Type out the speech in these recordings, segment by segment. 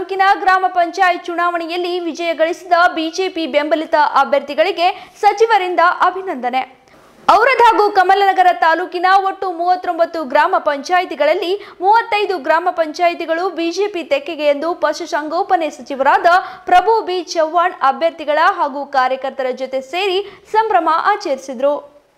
ತಾಲೂಕಿನ ಗ್ರಾಮ ಪಂಚಾಯತ್ ಚುನಾವಣೆಯಲ್ಲಿ ವಿಜಯ ಗಳಿಸಿದ ಬಿಜೆಪಿ ಬೆಂಬಲಿತ ಅಭ್ಯರ್ಥಿಗಳಿಗೆ ಸಚಿವರಿಂದ ಅಭಿನಂದನೆ ಔರದ್ ಹಾಗೂ ಕಮಲನಗರ ತಾಲೂಕಿನ ಒಟ್ಟು ಮೂವತ್ತೊಂಬತ್ತು ಗ್ರಾಮ ಪಂಚಾಯಿತಿಗಳಲ್ಲಿ ಮೂವತ್ತೈದು ಗ್ರಾಮ ಪಂಚಾಯಿತಿಗಳು ಬಿಜೆಪಿ ತೆಕ್ಕೆಗೆ ಎಂದು ಪಶುಸಂಗೋಪನೆ ಸಚಿವರಾದ ಪ್ರಭು ಬಿ ಚವ್ಹಾಣ್ ಅಭ್ಯರ್ಥಿಗಳ ಹಾಗೂ ಕಾರ್ಯಕರ್ತರ ಜೊತೆ ಸೇರಿ ಸಂಭ್ರಮ ಆಚರಿಸಿದರು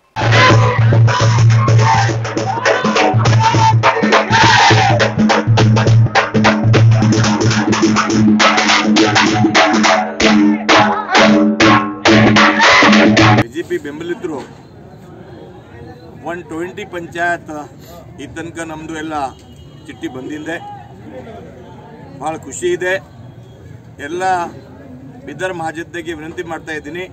ಬಿಜೆಪಿ ಬೆಂಬಲಿತರು ಒನ್ ಟ್ವೆಂಟಿ ಪಂಚಾಯತ್ ಈ ತನಕ ನಮ್ಮದು ಎಲ್ಲ ಚಿಟ್ಟಿ ಬಂದಿದೆ ಭಾಳ ಖುಷಿ ಇದೆ ಎಲ್ಲ ಬಿದರ್ ಮಹಾಜದ್ದೆಗೆ ವಿನಂತಿ ಮಾಡ್ತಾ ಇದ್ದೀನಿ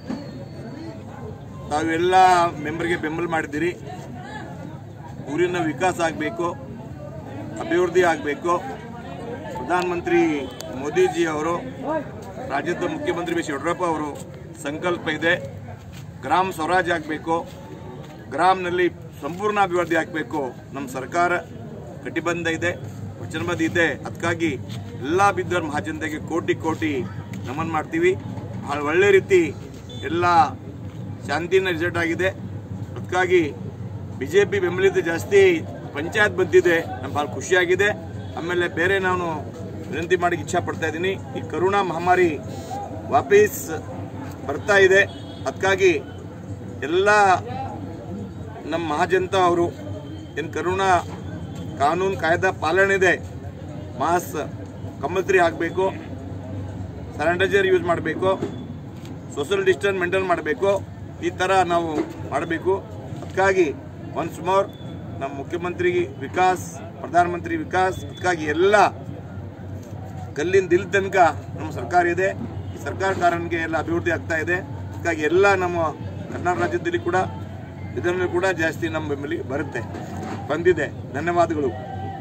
ತಾವೆಲ್ಲ ಮೆಂಬರ್ಗೆ ಬೆಂಬಲ ಮಾಡಿದ್ದೀರಿ ಊರಿನ ವಿಕಾಸ ಆಗಬೇಕು ಅಭಿವೃದ್ಧಿ ಆಗಬೇಕು ಪ್ರಧಾನಮಂತ್ರಿ ಮೋದಿಜಿ ಅವರು ರಾಜ್ಯದ ಮುಖ್ಯಮಂತ್ರಿ ಬಿ ಎಸ್ ಯಡಿಯೂರಪ್ಪ ಅವರು ಸಂಕಲ್ಪ ಇದೆ ಗ್ರಾಮ ಸ್ವರಾಜ್ ಆಗಬೇಕು ಗ್ರಾಮನಲ್ಲಿ ಸಂಪೂರ್ಣ ಅಭಿವೃದ್ಧಿ ಆಗಬೇಕು ನಮ್ಮ ಸರ್ಕಾರ ಕಟಿಬಂಧ ಇದೆ ವಚನಬದ್ಧ ಇದೆ ಅದಕ್ಕಾಗಿ ಎಲ್ಲ ಬಿದ್ದರ್ ಮಹಾಜನತೆಗೆ ಕೋಟಿ ಕೋಟಿ ನಮನ ಮಾಡ್ತೀವಿ ಭಾಳ ಒಳ್ಳೆ ರೀತಿ ಎಲ್ಲ ಶಾಂತಿನ ರಿಸಲ್ಟ್ ಆಗಿದೆ ಅದಕ್ಕಾಗಿ ಬಿ ಜೆ ಪಿ ಬೆಂಬಲಿತ ಜಾಸ್ತಿ ಪಂಚಾಯತ್ ಬಂದಿದೆ ನಮ್ಗೆ ಭಾಳ ಖುಷಿಯಾಗಿದೆ ಆಮೇಲೆ ಬೇರೆ ನಾನು ವಿನಂತಿ ಮಾಡಿ ಇಚ್ಛಾ ಪಡ್ತಾ ಇದ್ದೀನಿ ಈ ಕರೋನಾ ಮಹಾಮಾರಿ ವಾಪಸ್ ಬರ್ತಾ ಇದೆ ಅದಕ್ಕಾಗಿ ಎಲ್ಲ ನಮ್ಮ ಮಹಾಜನತಾ ಅವರು ಏನು ಕರೋನಾ ಕಾನೂನು ಕಾಯ್ದೆ ಪಾಲನೆ ಇದೆ ಮಾಸ್ ಕಂಪಲ್ಸರಿ ಆಗಬೇಕು ಸ್ಯಾನಿಟೈಸರ್ ಯೂಸ್ ಮಾಡಬೇಕು ಸೋಷಿಯಲ್ ಡಿಸ್ಟೆನ್ಸ್ ಮೇಂಟೈನ್ ಮಾಡಬೇಕು ಈ ಥರ ನಾವು ಮಾಡಬೇಕು ಅದಕ್ಕಾಗಿ ಒನ್ಸ್ ಮೋರ್ ನಮ್ಮ ಮುಖ್ಯಮಂತ್ರಿ ವಿಕಾಸ್ ಪ್ರಧಾನಮಂತ್ರಿ ವಿಕಾಸ್ ಅದಕ್ಕಾಗಿ ಎಲ್ಲ ಕಲ್ಲಿನ ದಿಲ್ ತನಕ ನಮ್ಮ ಸರ್ಕಾರ ಇದೆ ಈ ಸರ್ಕಾರ ಕಾರಣಕ್ಕೆ ಎಲ್ಲ ಅಭಿವೃದ್ಧಿ ಆಗ್ತಾ ಇದೆ ಅದಕ್ಕಾಗಿ ಎಲ್ಲ ನಮ್ಮ ಕರ್ನಾಟಕ ರಾಜ್ಯದಲ್ಲಿ ಕೂಡ ಇದರಲ್ಲಿ ಕೂಡ ಜಾಸ್ತಿ ನಮ್ಮ ಬೆಂಬಲಿಗೆ ಬರುತ್ತೆ ಬಂದಿದೆ ಧನ್ಯವಾದಗಳು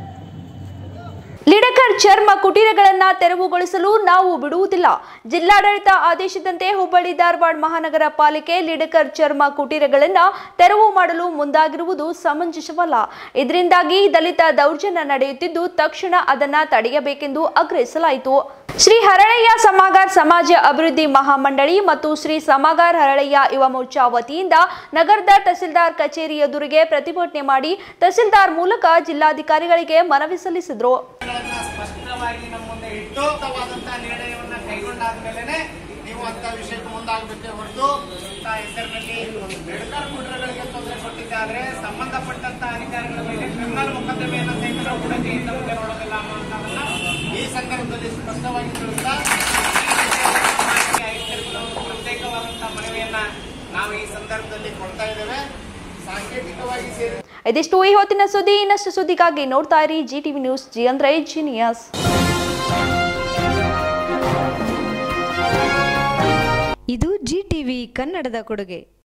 ಲಿಡಕರ್ ಚರ್ಮ ಕುಟೀರಗಳನ್ನ ತೆರವುಗೊಳಿಸಲು ನಾವು ಬಿಡುವುದಿಲ್ಲ ಜಿಲ್ಲಾಡಳಿತ ಆದೇಶದಂತೆ ಹುಬ್ಬಳ್ಳಿ ಧಾರವಾಡ ಮಹಾನಗರ ಪಾಲಿಕೆ ಲಿಡಕರ್ ಚರ್ಮ ಕುಟೀರಗಳನ್ನ ತೆರವು ಮಾಡಲು ಮುಂದಾಗಿರುವುದು ಸಮಂಜಸವಲ್ಲ ಇದರಿಂದಾಗಿ ದಲಿತ ದೌರ್ಜನ್ಯ ನಡೆಯುತ್ತಿದ್ದು ತಕ್ಷಣ ಅದನ್ನ ತಡೆಯಬೇಕೆಂದು ಆಗ್ರಹಿಸಲಾಯಿತು ಶ್ರೀ ಹರಳಯ್ಯ ಸಮಾಗಾರ್ ಸಮಾಜ ಅಭಿವೃದ್ಧಿ ಮಹಾಮಂಡಳಿ ಮತ್ತು ಶ್ರೀ ಸಮಾಗಾರ್ ಹರಳಯ್ಯ ಯುವ ಮೋರ್ಚಾ ವತಿಯಿಂದ ನಗರದ ತಹಸೀಲ್ದಾರ್ ಕಚೇರಿ ಎದುರಿಗೆ ಪ್ರತಿಭಟನೆ ಮಾಡಿ ತಹಸೀಲ್ದಾರ್ ಮೂಲಕ ಜಿಲ್ಲಾಧಿಕಾರಿಗಳಿಗೆ ಮನವಿ ಸಲ್ಲಿಸಿದರು ಗಳನ್ನ ಸ್ಪಷ್ಟವಾಗಿ ನಮ್ಮ ಮುಂದೆ ಇಟ್ಟು ಸೂಕ್ತವಾದಂತಹ ನಿರ್ಣಯವನ್ನ ಕೈಗೊಂಡಾದ್ಮೇಲೆ ನೀವು ಅಂತ ವಿಷಯಕ್ಕೆ ಮುಂದಾಗಬೇಕೇ ಹೊರತು ಇಂಥ ಹೆಸರಿನಲ್ಲಿ ಬೆಳಕರ್ ಕುಟ್ರಗಳಿಗೆ ತೊಂದರೆ ಕೊಟ್ಟಿದ್ದಾದ್ರೆ ಸಂಬಂಧಪಟ್ಟಂತ ಅಧಿಕಾರಿಗಳ ಮೇಲೆ ಕ್ರಿಮಿನಲ್ ಮೊಕದ್ದಮೆಯನ್ನು ತೆಗೆದು ಕೂಡ ಜೈಲಿನ ಮುಂದೆ ನೋಡೋದಿಲ್ಲ ಅನ್ನುವಂಥದ್ದನ್ನ ಈ ಸಂದರ್ಭದಲ್ಲಿ ಸ್ಪಷ್ಟವಾಗಿ ತಿಳಿಸ್ತಾ ಮಾಹಿತಿ ಆಯುಕ್ತರುಗಳು ಪ್ರತ್ಯೇಕವಾದಂತಹ ಮನವಿಯನ್ನ ನಾವು ಈ ಸಂದರ್ಭದಲ್ಲಿ ಕೊಡ್ತಾ ಇದ್ದೇವೆ ಸಾಂಕೇತಿಕವಾಗಿ ಸೇರಿ ಇದಿಷ್ಟು ಈ ಹೊತ್ತಿನ ಸುದ್ದಿ ಇನ್ನಷ್ಟು ಸುದ್ದಿಗಾಗಿ ನೋಡ್ತಾ ಇರಿ ಜಿ ಟಿವಿ ನ್ಯೂಸ್ ಜಿ ಅಂದ್ರೆ ಜೀನಿಯಸ್ ಇದು ಜಿ ಟಿವಿ ಕನ್ನಡದ ಕೊಡುಗೆ